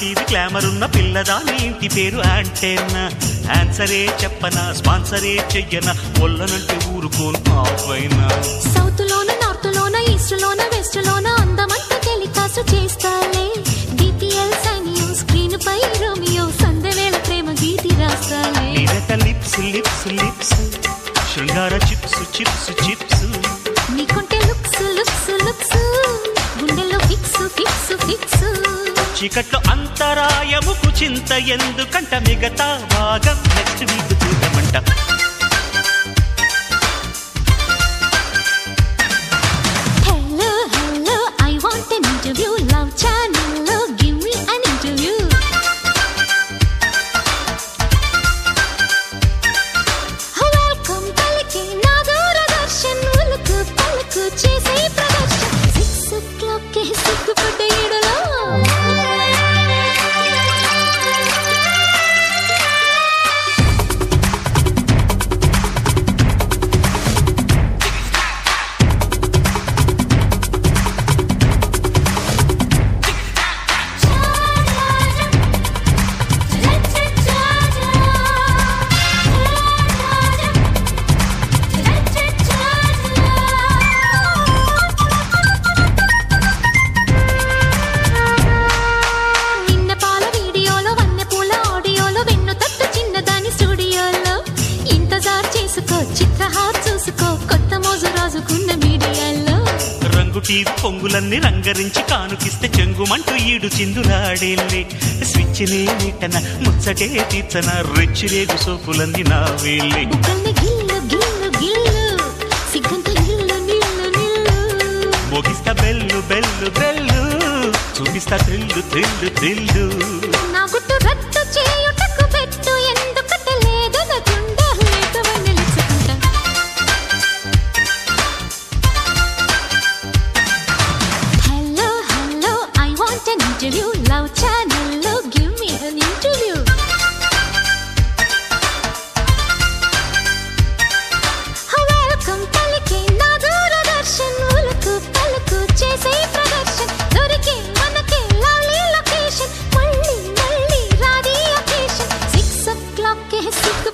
TV glamour ఉన్న పిల్లదాని ఇంటి పేరు యాంటెన్నా ఆన్సరే చెప్పనా స్పాన్సరే చెయ్యనా ఒల్లనంటే ఊరుకోను ఆపైనా సౌత్ లోన నార్త్ లోన ఈస్ట్ లోన వెస్ట్ లోన అందమంతా టెలికాస్ట్ చేస్తాలే డిటిఎల్ సైనియో స్క్రీన్ పై రోమియో సందవేళ ప్రేమ గీతి రాస్తాలే నిరత లిప్స్ లిప్స్ లిప్స్ శృంగార చిప్స్ చిప్స్ చిప్స్ నీకుంటే లుక్స్ లుక్స్ లుక్స్ గుండెల్లో ఫిక్స్ ఫిక్స్ ఫిక్స్ చీకట్లో అంతరాయముకు చింత ఎందుకంట మిగతా భాగం నెక్స్ట్ వీక్ చూడమంట hello hello I want an interview love channel లో give me an interview welcome పలికి నా దూరదర్శన్ ఉలుకు పలుకు చేసే ప్రదర్శన సిక్స్ ఓ క్లాక్ కే సిగ్గుపడ్డ ఈడలో నిన్న పాల వీడియోలో వన్నె పూల ఆడియోలో వెన్ను తట్టు చిన్నదాని స్టూడియోలో ఇంతజార్ చేసుకో చిత్రహార్ చూసుకో కొత్త మోజు రాజుకున్న మీడియాలో రంగు టీవీ పొంగులన్నీ రంగరించి కానుకిస్తే చెంగుమంటూ ఈడు చిందులాడేళ్ళే స్విచ్ నేటన ముచ్చటే తీర్చన రెచ్చిరేగు సోపులన్నీ నా వేళ్ళే బుగ్గల్ని గిల్లు గిల్లు గిల్లు సిగ్గంత నిల్లు నిల్లు నిల్లు మోగిస్తా బెల్లు బెల్లు బెల్లు చూపిస్తా థ్రిల్లు థ్రిల్లు థ్రిల్లు నా గుట్టు రద్దు చేయుటకు పెట్టు ఎందుకంటే లేదనకుండా లేతవని నిలుచుకుంటా hello hello I want an interview love channel లో give me an interview welcome పలికి నా దూరదర్శన్ ఉలుకు పలుకు చేసే ప్రదర్శన్ దొరికే మనకే లవ్లీ లొకేషన్ మళ్ళీ మళ్ళీ రాది ఒకేషన్ సిక్స్ ఓ క్లాక్ కే సిక్స్